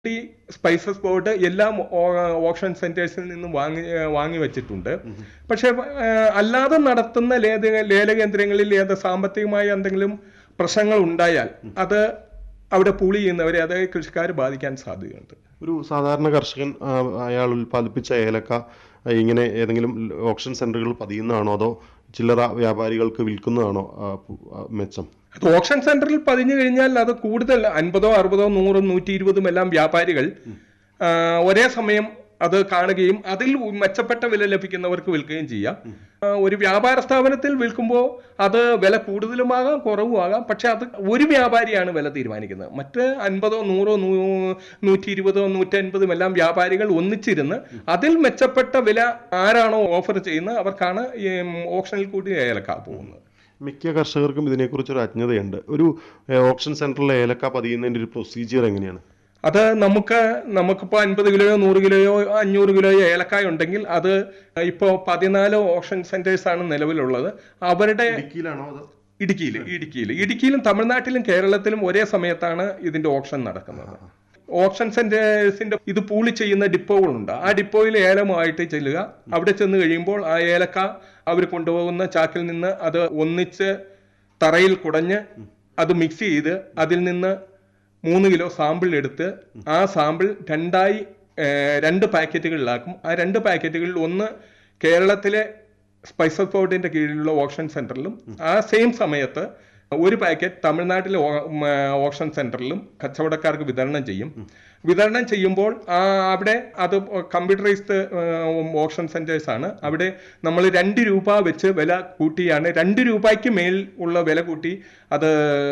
ഈ spices board എല്ലാ option സെന്റേഴ്സിൽ നിന്നും വാങ്ങി ഏ, വാങ്ങി വെച്ചിട്ടുണ്ട് പക്ഷെ ഏ, അല്ലാതെ നടത്തുന്ന ലേല ലേലകേന്ദ്രങ്ങളിൽ ഏത് സാമ്പത്തികമായ എന്തെങ്കിലും പ്രശ്നങ്ങൾ ഉണ്ടായാൽ അത് അവിടെ പൂളി ചെയ്യുന്നവരെ അത് കൃഷിക്കാർ ബാധിക്കാൻ സാധ്യതയുണ്ട് ഒരു സാധാരണ കർഷകൻ ആ, അയാൾ ഉൽപ്പാദിപ്പിച്ച ഏലക്ക ആ, ഇങ്ങനെ ഏതെങ്കിലും ഓപ്ഷൻ സെന്ററുകളിൽ പതിയുന്നതാണോ അതോ ചില്ലറ വ്യാപാരികൾക്ക് വിൽക്കുന്നതാണോ ആ, പു- ആ, മെച്ചം അത് ഓപ്ഷൻ സെന്ററിൽ പതിഞ്ഞു കഴിഞ്ഞാൽ അത് കൂടുതൽ അൻപതോ അറുപതോ നൂറും നൂറ്റി ഇരുപതും എല്ലാം വ്യാപാരികൾ ആ, ഒരേ സമയം അത് കാണുകയും അതിൽ മെച്ചപ്പെട്ട വില ലഭിക്കുന്നവർക്ക് വിൽക്കുകയും ചെയ്യാം ആ, ഒരു വ്യാപാര സ്ഥാപനത്തിൽ വിൽക്കുമ്പോൾ അത് വില കൂടുതലുമാകാം കുറവുമാകാം പക്ഷെ അത് ഒരു വ്യാപാരിയാണ് വില തീരുമാനിക്കുന്നത് മറ്റ് അൻപതോ നൂറോ നൂ- നൂറ്റി ഇരുപതോ നൂറ്റൻപതും എല്ലാം വ്യാപാരികൾ ഒന്നിച്ചിരുന്ന് അതിൽ മെച്ചപ്പെട്ട വില ആരാണോ ഓഫർ ചെയ്യുന്നത് അവർക്കാണ് ഈ ഓപ്ഷനിൽ കൂടി ഏലക്ക പോകുന്നത് മിക്ക കർഷകർക്കും ഇതിനെക്കുറിച്ച് ഒരു അജ്ഞതയുണ്ട് ഒരു ഏ, ഓപ്ഷൻ സെന്ററിലെ ഏലക്ക പതിയുന്നതിന്റെ ഒരു പ്രൊസീജിയർ എങ്ങനെയാണ് അത് നമുക്ക് നമുക്കിപ്പോൾ അൻപത് കിലോയോ നൂറ് കിലോയോ അഞ്ഞൂറ് കിലോയോ ഏലക്കായ ഉണ്ടെങ്കിൽ അത് ഇപ്പോൾ പതിനാല് ഓപ്ഷൻ സെന്റേഴ്സ് ആണ് നിലവിലുള്ളത് അവരുടെ ഇടുക്കിയിലാണോ അതോ ഇടുക്കിയിൽ ഇടുക്കിയിൽ ഇടുക്കിയിലും തമിഴ്നാട്ടിലും കേരളത്തിലും ഒരേ സമയത്താണ് ഇതിന്റെ ഓപ്ഷൻ നടക്കുന്നത് ഓപ്ഷൻ സെന്റേഴ്സിന്റെ ഇത് പൂളി ചെയ്യുന്ന ഡിപ്പോകളുണ്ട് ആ ഡിപ്പോയിൽ ഏലമായിട്ട് ചെല്ലുക അവിടെ ചെന്ന് കഴിയുമ്പോൾ ആ ഏലക്ക അവർ കൊണ്ടുപോകുന്ന ചാക്കിൽ നിന്ന് അത് ഒന്നിച്ച് തറയിൽ കുടഞ്ഞ് അത് മിക്സ് ചെയ്ത് അതിൽ നിന്ന് മൂന്ന് കിലോ സാമ്പിൾ എടുത്ത് ആ സാമ്പിൾ രണ്ടായി ഏർ, രണ്ട് പാക്കറ്റുകളിലാക്കും ആ രണ്ട് പാക്കറ്റുകളിൽ ഒന്ന് കേരളത്തിലെ സ്പൈസസ് ബോർഡിന്റെ കീഴിലുള്ള ഓപ്ഷൻ സെന്ററിലും ആ സെയിം സമയത്ത് ഒരു പാക്കറ്റ് തമിഴ്നാട്ടിലെ ഓ- ഉം, ആ, ഓപ്ഷൻ സെന്ററിലും കച്ചവടക്കാർക്ക് വിതരണം ചെയ്യും വിതരണം ചെയ്യുമ്പോൾ ആ, അവിടെ അത് കമ്പ്യൂട്ടറൈസ്ഡ് ഓപ്ഷൻ സെന്റേഴ്സ് ആണ് അവിടെ നമ്മൾ രണ്ട് രൂപ വെച്ച് വില കൂട്ടിയാണ് രണ്ട് രൂപയ്ക്ക് മേൽ ഉള്ള വില കൂട്ടി അത്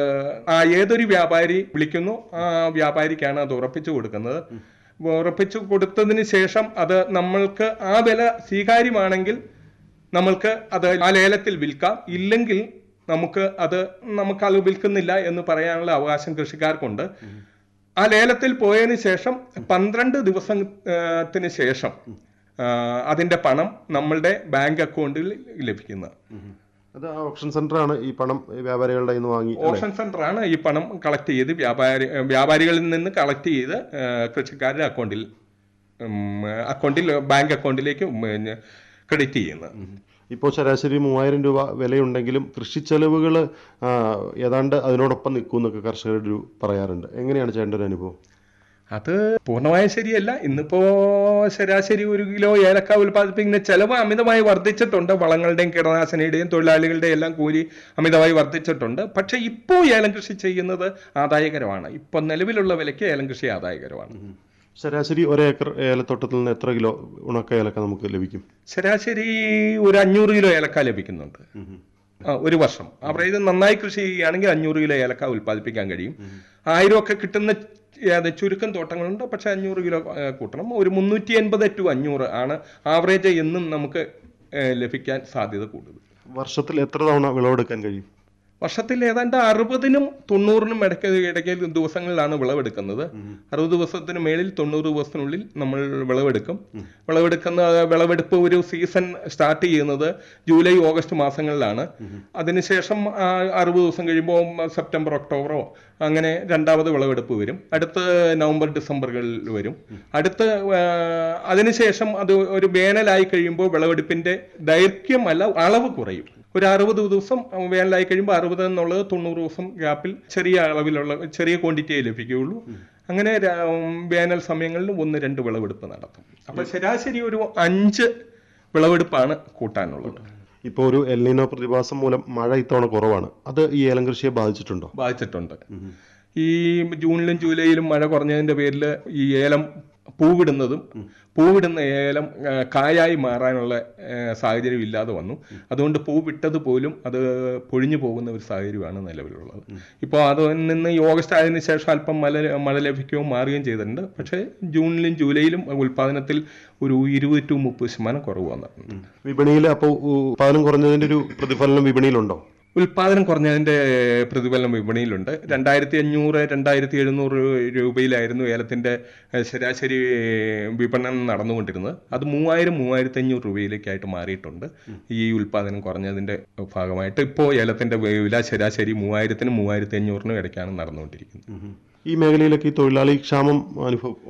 ആ ഏതൊരു വ്യാപാരി വിളിക്കുന്നു ആ വ്യാപാരിക്കാണ് അത് ഉറപ്പിച്ചു കൊടുക്കുന്നത് ഉറപ്പിച്ചു കൊടുത്തതിന് ശേഷം അത് നമ്മൾക്ക് ആ വില സ്വീകാര്യമാണെങ്കിൽ നമ്മൾക്ക് അത് ആ ലേലത്തിൽ വിൽക്കാം ഇല്ലെങ്കിൽ നമുക്ക് അത് നമുക്ക് അത് വിൽക്കുന്നില്ല എന്ന് പറയാനുള്ള അവകാശം കൃഷിക്കാർക്കുണ്ട് ആ ലേലത്തിൽ പോയതിന് ശേഷം പന്ത്രണ്ട് ദിവസത്തിന് ശേഷം ആ, അതിന്റെ പണം നമ്മളുടെ ബാങ്ക് അക്കൗണ്ടിൽ ലഭിക്കുന്നത് അത് ആ ഓപ്ഷൻ സെന്ററാണ് ഈ പണം വ്യാപാരികളുടെ കയ്യിൽ നിന്ന് വാങ്ങി അല്ലേ? ഓപ്ഷൻ സെന്റർ ആണ് ഈ പണം കളക്ട് ചെയ്ത് വ്യാപാരി വ്യാപാരികളിൽ നിന്ന് കളക്ട് ചെയ്ത് ആ, കൃഷിക്കാരുടെ അക്കൗണ്ടിൽ ഉം, അക്കൗണ്ടിൽ ബാങ്ക് അക്കൗണ്ടിലേക്ക് ക്രെഡിറ്റ് ചെയ്യുന്നത് ഇപ്പോൾ ശരാശരി മൂവായിരം രൂപ വിലയുണ്ടെങ്കിലും കൃഷി ചെലവുകൾ ഏതാണ്ട് അതിനോടൊപ്പം നിൽക്കും എന്നൊക്കെ കർഷകരുടെ ഒരു പറയാറുണ്ട് എങ്ങനെയാണ് ചേട്ടൻ്റെ ഒരു അനുഭവം അത് പൂർണ്ണമായും ശരിയല്ല ഇന്നിപ്പോ ശരാശരി ഒരു കിലോ ഏലക്ക ഉൽപ്പാദിപ്പിക്കുന്ന ചെലവ് അമിതമായി വർദ്ധിച്ചിട്ടുണ്ട് വളങ്ങളുടെയും കീടനാശിനിയുടെയും തൊഴിലാളികളുടെയും എല്ലാം കൂലി അമിതമായി വർദ്ധിച്ചിട്ടുണ്ട് പക്ഷെ ഇപ്പോൾ ഏലം കൃഷി ചെയ്യുന്നത് ആദായകരമാണ് ഇപ്പൊ നിലവിലുള്ള വിലയ്ക്ക് ഏലം കൃഷി ആദായകരമാണ് ശരാശരി ഒരേക്കർ ഏലത്തോട്ടത്തിൽ നിന്ന് എത്ര കിലോ ഉണക്ക ഏലക്ക നമുക്ക് ലഭിക്കും ശരാശരി ഒരു അഞ്ഞൂറ് കിലോ ഏലക്ക ലഭിക്കുന്നുണ്ട് ആ, ഒരു വർഷം അവരുടെ ഇത് നന്നായി കൃഷി ചെയ്യുകയാണെങ്കിൽ അഞ്ഞൂറ് കിലോ ഏലക്ക ഉൽപ്പാദിപ്പിക്കാൻ കഴിയും ആയിരം ഒക്കെ കിട്ടുന്ന ഏത് ചുരുക്കം തോട്ടങ്ങളുണ്ട് പക്ഷെ അഞ്ഞൂറ് കിലോ ആ, കൂട്ടണം ഒരു മുന്നൂറ്റി എൺപത് ടു അഞ്ഞൂറ് ആണ് ആവറേജ് എന്നും നമുക്ക് ഏ, ലഭിക്കാൻ സാധ്യത കൂടുതൽ വർഷത്തിൽ എത്ര തവണ വിളവെടുക്കാൻ കഴിയും വർഷത്തിൽ ഏതാണ്ട് അറുപതിനും തൊണ്ണൂറിനും ഇടയ്ക്ക് ഇടയ്ക്ക് ദിവസങ്ങളിലാണ് വിളവെടുക്കുന്നത് അറുപത് ദിവസത്തിന് മേളിൽ തൊണ്ണൂറ് ദിവസത്തിനുള്ളിൽ നമ്മൾ വിളവെടുക്കും വിളവെടുക്കുന്ന വിളവെടുപ്പ് ഒരു സീസൺ സ്റ്റാർട്ട് ചെയ്യുന്നത് ജൂലൈ ഓഗസ്റ്റ് മാസങ്ങളിലാണ് അതിനുശേഷം ആ, അറുപത് ദിവസം കഴിയുമ്പോൾ സെപ്റ്റംബർ ഒക്ടോബറോ അങ്ങനെ രണ്ടാമത് വിളവെടുപ്പ് വരും അടുത്ത നവംബർ ഡിസംബറുകളിൽ വരും അടുത്ത ആ, അതിനുശേഷം അത് ഒരു വേനലായി കഴിയുമ്പോൾ വിളവെടുപ്പിന്റെ ദൈർഘ്യം അല്ല അളവ് കുറയും ഒരു അറുപത് ദിവസം വേനലായി കഴിയുമ്പോൾ അറുപത് എന്നുള്ളത് തൊണ്ണൂറ് ദിവസം ഗ്യാപ്പിൽ ചെറിയ അളവിലുള്ള ചെറിയ ക്വാണ്ടിറ്റിയെ ലഭിക്കുകയുള്ളൂ അങ്ങനെ ര- വേനൽ സമയങ്ങളിൽ ഒന്ന് രണ്ട് വിളവെടുപ്പ് നടത്തും അപ്പൊ ശരാശരി ഒരു അഞ്ച് വിളവെടുപ്പാണ് കൂട്ടാനുള്ളത് ഇപ്പോൾ ഒരു എൽനിനോ പ്രതിഭാസം മൂലം മഴ ഇത്തവണ കുറവാണ് അത് ഈ ഏലം കൃഷിയെ ബാധിച്ചിട്ടുണ്ടോ ബാധിച്ചിട്ടുണ്ട് ഈ ജൂണിലും ജൂലൈയിലും മഴ കുറഞ്ഞതിന്റെ പേരിൽ ഈ ഏലം പൂവിടുന്നതും പൂവിടുന്ന ഏലം ആ, കായായി മാറാനുള്ള ആ, സാഹചര്യം ഇല്ലാതെ വന്നു അതുകൊണ്ട് പൂവിട്ടത് പോലും അത് പൊഴിഞ്ഞു പോകുന്ന ഒരു സാഹചര്യമാണ് നിലവിലുള്ളത് ഇപ്പോൾ അതിൽ നിന്ന് ഈ ഓഗസ്റ്റ് ആയതിനു ശേഷം അല്പം മഴ മഴ ലഭിക്കുകയും മാറുകയും ചെയ്തിട്ടുണ്ട് പക്ഷേ ജൂണിലും ജൂലൈയിലും ഉൽപ്പാദനത്തിൽ ഒരു ഇരുപത് ടു മുപ്പത് ശതമാനം കുറവ് വന്നിട്ടുണ്ട് വിപണിയിൽ അപ്പോൾ ഉത്പാദനം കുറഞ്ഞതിന്റെ ഒരു പ്രതിഫലനം വിപണിയിലുണ്ടോ ഉൽപാദനം കുറഞ്ഞതിന്റെ പ്രതിഫലനം വിപണിയിലുണ്ട് രണ്ടായിരത്തി അഞ്ഞൂറ് രണ്ടായിരത്തി എഴുന്നൂറ് രൂപയിലായിരുന്നു ഏലത്തിന്റെ ഏഹ്, ശരാശരി വിപണനം നടന്നുകൊണ്ടിരുന്നത് അത് മൂവായിരം മൂവായിരത്തി അഞ്ഞൂറ് രൂപയിലേക്കായിട്ട് മാറിയിട്ടുണ്ട് ഈ ഉൽപാദനം കുറഞ്ഞതിന്റെ ഭാഗമായിട്ട് ഇപ്പോൾ ഏലത്തിന്റെ വില ശരാശരി മൂവായിരത്തിനും മൂവായിരത്തി അഞ്ഞൂറിനും ഇടയ്ക്കാണ് നടന്നുകൊണ്ടിരിക്കുന്നത് ഈ മേഖലയിലൊക്കെ ഈ തൊഴിലാളി ക്ഷാമം അനുഭവം